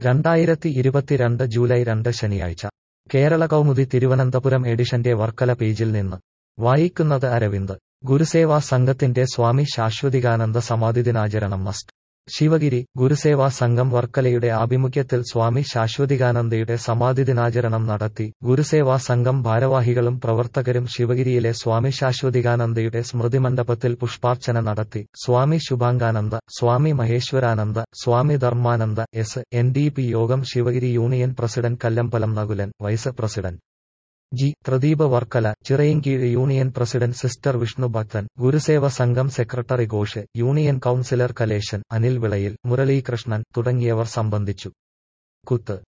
രണ്ടായിരത്തി ഇരുപത്തിരണ്ട് ജൂലൈ രണ്ട് ശനിയാഴ്ച കേരള കൗമുദി തിരുവനന്തപുരം എഡിഷന്റെ വർക്കല പേജിൽ നിന്ന് വായിക്കുന്നത് അരവിന്ദ് ഗുരുസേവാ സംഘത്തിന്റെ സ്വാമി ശാശ്വതികാനന്ദ സമാധി ദിനാചരണം മസ്റ്റ് ശിവഗിരി ഗുരുസേവാ സംഘം വർക്കലയുടെ ആഭിമുഖ്യത്തിൽ സ്വാമി ശാശ്വതികാനന്ദയുടെ സമാധി ദിനാചരണം നടത്തി ഗുരുസേവാ സംഘം ഭാരവാഹികളും പ്രവർത്തകരും ശിവഗിരിയിലെ സ്വാമി ശാശ്വതികാനന്ദയുടെ സ്മൃതി മണ്ഡപത്തിൽ പുഷ്പാർച്ചന നടത്തി Swami Shubhangananda Swami Maheshwarananda Swami Dharmananda S N D P Yogam Sivagiri union president Kallambalam Nakulan vice president G Pradeep Varkala Chirayinkeezhu union president sister Vishnu Bhakthan Guruseva Sangham secretary Ghosh union councillor Kaleshan Anil Vilayil Muralikrishnan തുടങ്ങിയവർ സംബന്ധിച്ചു കുത്ത്